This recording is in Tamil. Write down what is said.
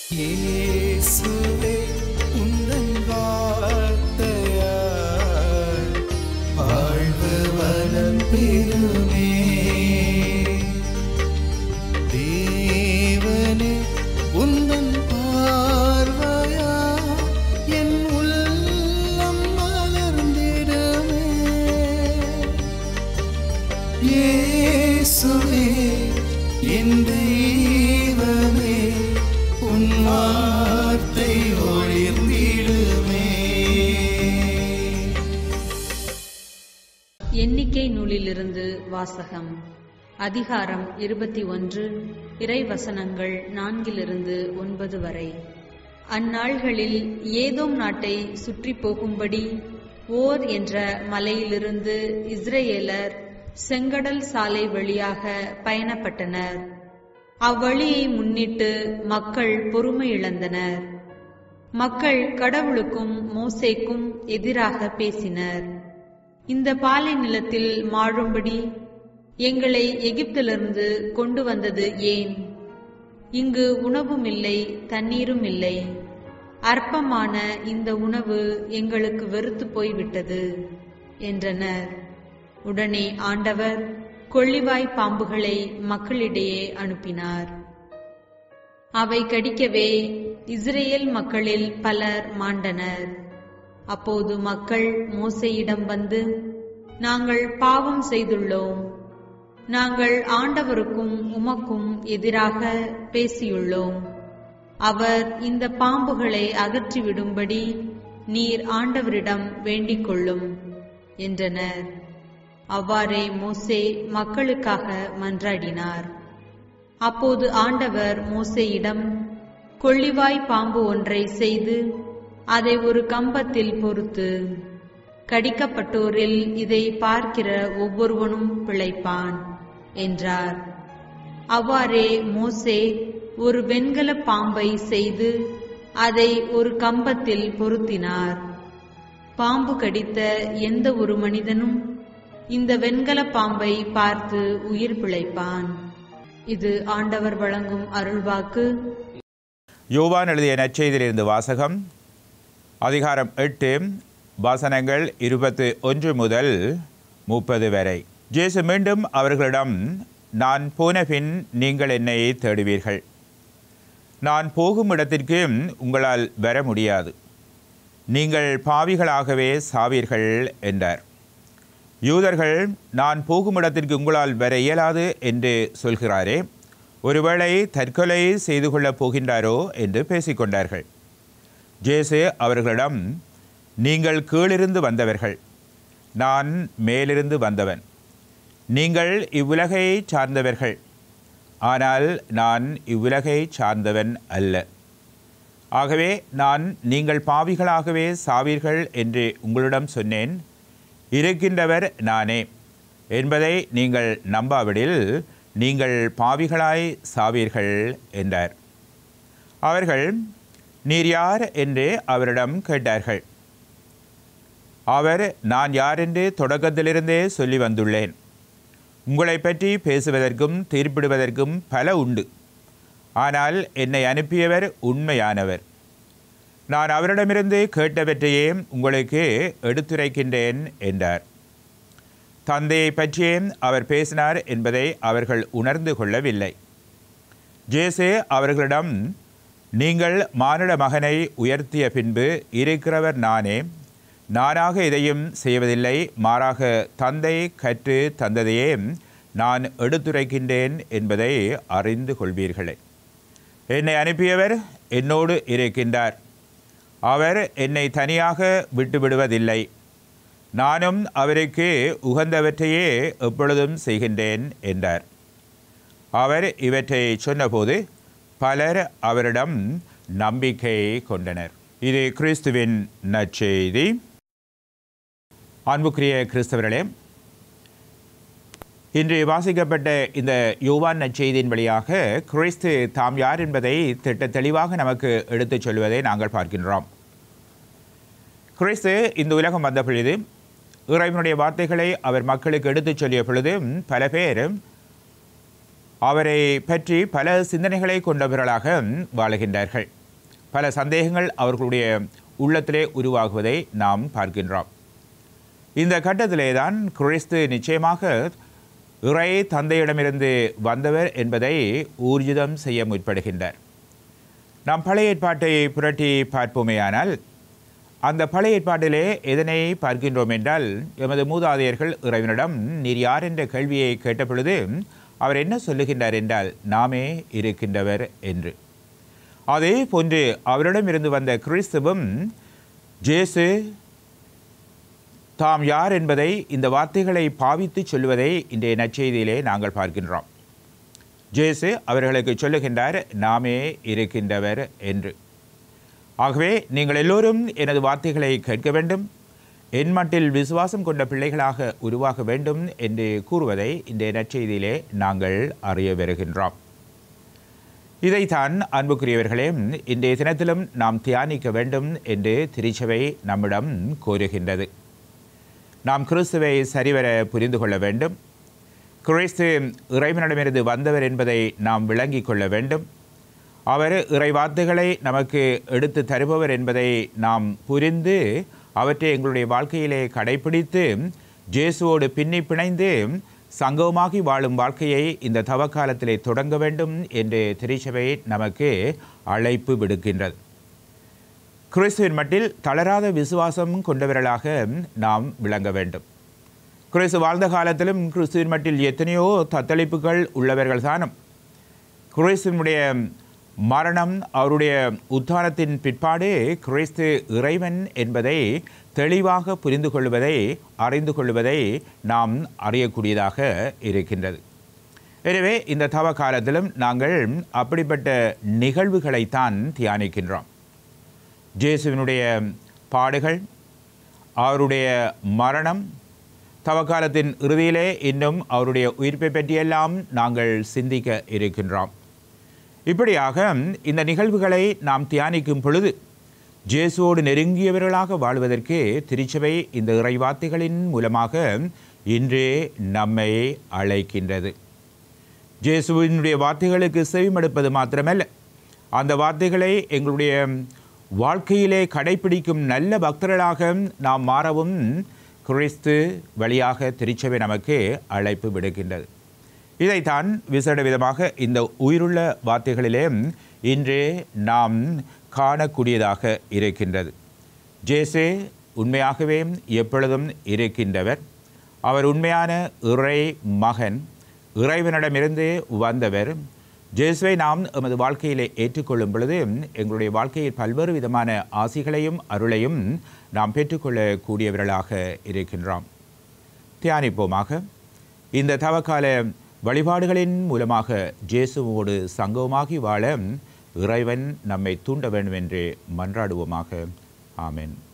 இயேசுவே உந்தன் வார்த்தையால் வாழ்வு வளம் பெறுமே தேவனே உந்தன் பார்வையா என் உள்ளம் மலர்ந்திடுமே இயேசுவே என் தெய்வமே உன் வார்த்தை ஒளிர்ந்திடுமே எண்ணிக்கை நூலிலிருந்து வாசகம் அதிகாரம் இருபத்தி ஒன்று இறைவசனங்கள் நான்கிலிருந்து ஒன்பது வரை அந்நாள்களில் ஏதோம் நாட்டை சுற்றி போகும்படி ஓர் என்ற மலையிலிருந்து இஸ்ரேலர் செங்கடல் சாலை வழியாக பயணப்பட்டனர் அவ்வழியை முன்னிட்டு மக்கள் பொறுமை இழந்தனர் மக்கள் கடவுளுக்கும் மோசேக்கும் எதிராக பேசினர் இந்த பாலை நிலத்தில் மாழும்படி எங்களை எகிப்திலிருந்து கொண்டு வந்தது ஏன் இங்கு உணவும் இல்லை தண்ணீரும் இல்லை அற்பமான இந்த உணவு எங்களுக்கு வெறுத்து போய்விட்டது என்றனர் உடனே ஆண்டவர் கொள்ளிவாய் பாம்புகளை மக்களிடையே அனுப்பினார் அவை கடிக்கவே இஸ்ரேல் மக்களில் பலர் மாண்டனர் அப்போது மக்கள் மோசேயிடம் வந்து நாங்கள் பாவம் செய்துள்ளோம் நாங்கள் ஆண்டவருக்கும் உமக்கும் எதிராக பேசியுள்ளோம் அவர் இந்த பாம்புகளை அகற்றிவிடும்படி நீர் ஆண்டவரிடம் வேண்டிக் கொள்ளும் என்றனர் அவ்வாறே மோசே மக்களுக்காக மன்றாடினார் அப்போது ஆண்டவர் மோசேயிடம் கொள்ளிவாய் பாம்பு ஒன்றை செய்து அதை ஒரு கம்பத்தில் பொறுத்து கடிக்கப்பட்டோரில் இதை பார்க்கிற ஒவ்வொருவனும் பிழைப்பான் என்றார் அவ்வாறே மோசே ஒரு வெண்கல பாம்பை செய்து அதை ஒரு கம்பத்தில் பொருத்தினார் பாம்பு கடித்த எந்த ஒரு மனிதனும் இந்த வெண்கல பாம்பை பார்த்து உயிர் பிழைப்பான் இது ஆண்டவர் வழங்கும் அருள்வாக்கு யோவான் எழுதிய நற்செய்தியிலிருந்து வாசகம் அதிகாரம் எட்டு வாசனங்கள் இருபத்து ஒன்று முதல் முப்பது வரை ஜேசு மீண்டும் அவர்களிடம் நான் போனபின் நீங்கள் என்னை தேடுவீர்கள் நான் போகும் இடத்திற்கு உங்களால் வர முடியாது நீங்கள் பாவிகளாகவே சாவீர்கள் என்றார் யூதர்கள் நான் போகும் இடத்திற்கு உங்களால் வர இயலாது என்று சொல்கிறாரே ஒருவேளை தற்கொலை செய்து கொள்ளப் போகின்றாரோ என்று பேசிக்கொண்டார்கள் ஜேசு அவர்களிடம் நீங்கள் கீழிருந்து வந்தவர்கள் நான் மேலிருந்து வந்தவன் நீங்கள் இவ்வுலகை சார்ந்தவர்கள் ஆனால் நான் இவ்வுலகை சார்ந்தவன் அல்ல ஆகவே நான் நீங்கள் பாவிகளாகவே சாவீர்கள் என்று உங்களிடம் சொன்னேன் இருக்கின்றவர் நானே என்பதை நீங்கள் நம்பாவிடில் நீங்கள் பாவிகளாய் சாவீர்கள் என்றார் அவர்கள் நீர் யார் என்று அவரிடம் கேட்டார்கள் அவர் நான் யார் என்று தொடக்கத்திலிருந்தே சொல்லி வந்துள்ளேன் உங்களை பற்றி பேசுவதற்கும் தீர்ப்பிடுவதற்கும் பல உண்டு ஆனால் என்னை அனுப்பியவர் உண்மையானவர் நான் அவரிடமிருந்து கேட்டவற்றையே உங்களுக்கு எடுத்துரைக்கின்றேன் என்றார் தந்தையை பற்றியே அவர் பேசினார் என்பதை அவர்கள் உணர்ந்து கொள்ளவில்லை ஜேசு அவர்களிடம் நீங்கள் மானிட மகனை உயர்த்திய பின்பு இருக்கிறவர் நானே நானாக எதையும் செய்வதில்லை மாறாக தந்தை கற்று தந்ததையே நான் எடுத்துரைக்கின்றேன் என்பதை அறிந்து கொள்வீர்களே என்னை அனுப்பியவர் என்னோடு இருக்கின்றார் அவர் என்னை தனியாக விட்டுவிடுவதில்லை நானும் அவருக்கு உகந்தவற்றையே எப்பொழுதும் செய்கின்றேன் என்றார் அவர் இவற்றை சொன்னபோது பலர் அவரிடம் நம்பிக்கை கொண்டனர் இது கிறிஸ்துவின் நற்செய்தி அன்புக்குரிய கிறிஸ்தவர்களே இன்று வாசிக்கப்பட்ட இந்த யோவான் நற்செய்தியின் வழியாக கிறிஸ்து தாம் யார் என்பதை திட்ட தெளிவாக நமக்கு எடுத்துச் சொல்வதை நாங்கள் பார்க்கின்றோம் கிறிஸ்து இந்த உலகம் வந்த பொழுது இறைவனுடைய வார்த்தைகளை அவர் மக்களுக்கு எடுத்துச் சொல்லிய பொழுது பல பேர் அவரை பற்றி பல சிந்தனைகளை கொண்டவர்களாக வாழுகின்றார்கள் பல சந்தேகங்கள் அவர்களுடைய உள்ளத்திலே உருவாகுவதை நாம் பார்க்கின்றோம் இந்த கட்டத்திலே தான் கிறிஸ்து நிச்சயமாக இறை தந்தையிடமிருந்து வந்தவர் என்பதை ஊர்ஜிதம் செய்ய முற்படுகின்றார் நாம் பழைய ஏற்பாட்டை புரட்டி பார்ப்போமேயானால் அந்த பழைய ஏற்பாட்டிலே எதனை பார்க்கின்றோம் என்றால் எமது மூதாதையர்கள் இறைவனிடம் நீர் யார் என்ற கேள்வியை கேட்டபொழுது அவர் என்ன சொல்லுகின்றார் என்றால் நாமே இருக்கின்றவர் என்று அதே போன்று அவரிடமிருந்து வந்த கிறிஸ்துவும் ஜேசு தாம் யார் என்பதை இந்த வார்த்தைகளை பாவித்து சொல்லுவதை இன்றைய நற்செய்தியிலே நாங்கள் பார்க்கின்றோம் ஜேசு அவர்களுக்கு சொல்லுகின்றார் நாமே இருக்கின்றவர் என்று ஆகவே நீங்கள் எல்லோரும் எனது வார்த்தைகளை கேட்க வேண்டும் என் மட்டில் விசுவாசம் கொண்ட பிள்ளைகளாக உருவாக வேண்டும் என்று கூறுவதை இன்றைய நற்செய்தியிலே நாங்கள் அறிய வருகின்றோம் இதைத்தான் அன்புக்குரியவர்களே இன்றைய தினத்திலும் நாம் தியானிக்க வேண்டும் என்று திருச்சபை நம்மிடம் கோருகின்றது நாம் கிறிஸ்துவை சரிவர புரிந்து கொள்ள வேண்டும் கிறிஸ்து இறைவனிடமிருந்து வந்தவர் என்பதை நாம் விளங்கிக் கொள்ள வேண்டும் அவர் இறை வார்த்தைகளை நமக்கு எடுத்து தருபவர் என்பதை நாம் புரிந்து அவற்றை எங்களுடைய வாழ்க்கையிலே கடைபிடித்து ஜேசுவோடு பின்னி பிணைந்து சங்கமாகி வாழும் வாழ்க்கையை இந்த தவக்காலத்திலே தொடங்க வேண்டும் என்று திருச்சபை நமக்கு அழைப்பு விடுக்கின்றது கிறிஸ்துவின் மட்டில் தளராத விசுவாசம் கொண்டவர்களாக நாம் விளங்க வேண்டும் கிறிஸ்து வாழ்ந்த காலத்திலும் கிறிஸ்துவின் மட்டில் எத்தனையோ தத்தளிப்புகள் உள்ளவர்கள் தானும் கிறிஸ்துவனுடைய மரணம் அவருடைய உத்தானத்தின் பிற்பாடு கிறிஸ்து இறைவன் என்பதை தெளிவாக புரிந்து கொள்வதை அறிந்து கொள்வதை நாம் அறியக்கூடியதாக இருக்கின்றது எனவே இந்த தவ காலத்திலும் நாங்கள் அப்படிப்பட்ட நிகழ்வுகளைத்தான் தியானிக்கின்றோம் ஜேசுவினுடைய பாடுகள் அவருடைய மரணம் தவக்காலத்தின் இறுதியிலே இன்னும் அவருடைய உயிர்ப்பை பற்றியெல்லாம் நாங்கள் சிந்திக்க இருக்கின்றோம் இப்படியாக இந்த நிகழ்வுகளை நாம் தியானிக்கும் பொழுது ஜேசுவோடு நெருங்கியவர்களாக வாழ்வதற்கு திருச்சபை இந்த இறைவார்த்தைகளின் மூலமாக இன்றே நம்மை அழைக்கின்றது ஜேசுவினுடைய வார்த்தைகளுக்கு செவிமடுப்பது மாத்திரமல்ல அந்த வார்த்தைகளை எங்களுடைய வாழ்க்கையிலே கடைபிடிக்கும் நல்ல பக்தர்களாக நாம் மாறவும் கிறிஸ்து வழியாக திருச்சபை நமக்கு அழைப்பு விடுக்கின்றது இதைத்தான் விசேட விதமாக இந்த உயிருள்ள வார்த்தைகளிலே இன்று நாம் காணக்கூடியதாக இருக்கின்றது ஜேசே உண்மையாகவே எப்பொழுதும் இருக்கின்றவர் அவர் உண்மையான இறை மகன் இறைவனிடமிருந்து வந்தவர் ஜேசுவை நாம் எமது வாழ்க்கையிலே ஏற்றுக்கொள்ளும் பொழுது எங்களுடைய வாழ்க்கையில் பல்வேறு விதமான ஆசிகளையும் அருளையும் நாம் பெற்றுக்கொள்ளக்கூடியவர்களாக இருக்கின்றோம் தியானிப்போமாக இந்த தவக்கால வழிபாடுகளின் மூலமாக ஜேசுவோடு சங்கமாகி வாழ இறைவன் நம்மை தூண்ட வேண்டும் என்று மன்றாடுவோமாக ஆமென்